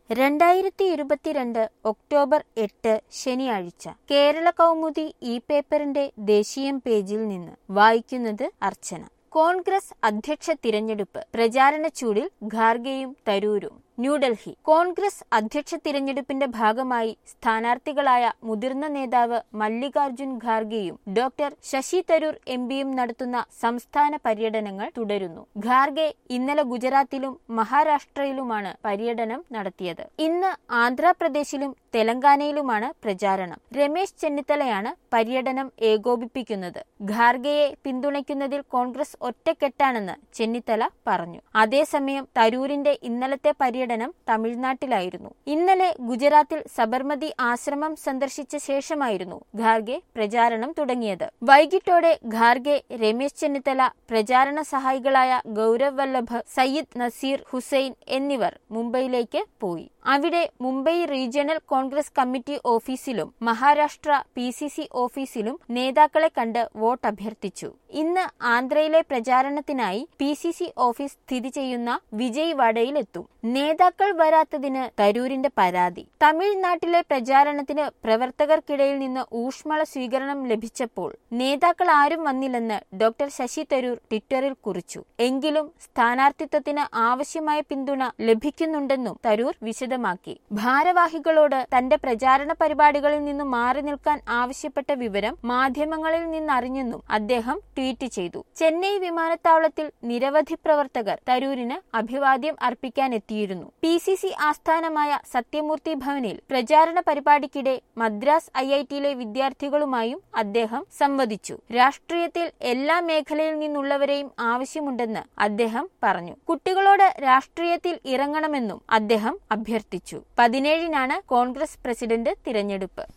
രണ്ടായിരത്തി ഇരുപത്തിരണ്ട് ഒക്ടോബർ എട്ട് ശനിയാഴ്ച കേരള കൗമുദി ഈ പേപ്പറിന്റെ ദേശീയം പേജിൽ നിന്ന് വായിക്കുന്നത് അർച്ചന കോൺഗ്രസ് അധ്യക്ഷ തിരഞ്ഞെടുപ്പ് പ്രചാരണ ചൂടിൽ ഖാർഗെയും തരൂരും ന്യൂഡൽഹി കോൺഗ്രസ് അധ്യക്ഷ തിരഞ്ഞെടുപ്പിന്റെ ഭാഗമായി സ്ഥാനാർത്ഥികളായ മുതിർന്ന നേതാവ് മല്ലികാർജുൻ ഖാർഗെയും ഡോക്ടർ ശശി തരൂർ എം പിയും നടത്തുന്ന സംസ്ഥാന പര്യടനങ്ങൾ തുടരുന്നു ഖാർഗെ ഇന്നലെ ഗുജറാത്തിലും മഹാരാഷ്ട്രയിലുമാണ് പര്യടനം നടത്തിയത് ഇന്ന് ആന്ധ്രാപ്രദേശിലും തെലങ്കാനയിലുമാണ് പ്രചാരണം രമേശ് ചെന്നിത്തലയാണ് പര്യടനം ഏകോപിപ്പിക്കുന്നത് ഖാർഗെയെ പിന്തുണയ്ക്കുന്നതിൽ കോൺഗ്രസ് ഒറ്റക്കെട്ടാണെന്ന് ചെന്നിത്തല പറഞ്ഞു അതേസമയം തരൂരിന്റെ ഇന്നലത്തെ പര്യടനം തമിഴ്നാട്ടിലായിരുന്നു ഇന്നലെ ഗുജറാത്തിൽ സബർമതി ആശ്രമം സന്ദർശിച്ച ശേഷമായിരുന്നു ഖാർഗെ പ്രചാരണം തുടങ്ങിയത് വൈകിട്ടോടെ ഖാർഗെ രമേശ് ചെന്നിത്തല പ്രചാരണ സഹായികളായ ഗൌരവ് വല്ലഭ് സയ്യിദ് നസീർ ഹുസൈൻ എന്നിവർ മുംബൈയിലേക്ക് പോയി അവിടെ മുംബൈ റീജിയണൽ കോൺഗ്രസ് കമ്മിറ്റി ഓഫീസിലും മഹാരാഷ്ട്ര പി സി സി ഓഫീസിലും നേതാക്കളെ കണ്ട് വോട്ട് അഭ്യർത്ഥിച്ചു ഇന്ന് ആന്ധ്രയിലെ പ്രചാരണത്തിനായി പി സി സി ഓഫീസ് സ്ഥിതി ചെയ്യുന്ന വിജയ് വാഡയിലെത്തും നേതാക്കൾ വരാത്തതിന് തരൂരിന്റെ പരാതി തമിഴ്നാട്ടിലെ പ്രചാരണത്തിന് പ്രവർത്തകർക്കിടയിൽ നിന്ന് ഊഷ്മള സ്വീകരണം ലഭിച്ചപ്പോൾ നേതാക്കൾ ആരും വന്നില്ലെന്ന് ഡോക്ടർ ശശി തരൂർ ട്വിറ്ററിൽ കുറിച്ചു എങ്കിലും സ്ഥാനാർത്ഥിത്വത്തിന് ആവശ്യമായ പിന്തുണ ലഭിക്കുന്നുണ്ടെന്നും തരൂർ വിശദമാക്കി ഭാരവാഹികളോട് തന്റെ പ്രചാരണ പരിപാടികളിൽ നിന്ന് മാറി നിൽക്കാൻ ആവശ്യപ്പെട്ട വിവരം മാധ്യമങ്ങളിൽ നിന്നറിഞ്ഞെന്നും അദ്ദേഹം ട്വീറ്റ് ചെയ്തു ചെന്നൈ വിമാനത്താവളത്തിൽ നിരവധി പ്രവർത്തകർ തരൂരിന് അഭിവാദ്യം അർപ്പിക്കാനെത്തിയിരുന്നു പി സി സി ആസ്ഥാനമായ സത്യമൂർത്തി ഭവനിൽ പ്രചാരണ പരിപാടിക്കിടെ മദ്രാസ് ഐ ഐ ടിയിലെ വിദ്യാർത്ഥികളുമായും അദ്ദേഹം സംവദിച്ചു രാഷ്ട്രീയത്തിൽ എല്ലാ മേഖലയിൽ നിന്നുള്ളവരെയും ആവശ്യമുണ്ടെന്ന് അദ്ദേഹം പറഞ്ഞു കുട്ടികളോട് രാഷ്ട്രീയത്തിൽ ഇറങ്ങണമെന്നും അദ്ദേഹം അഭ്യർത്ഥിച്ചു പതിനേഴിനാണ് കോൺഗ്രസ് പ്രസിഡന്റ് തിരഞ്ഞെടുപ്പ്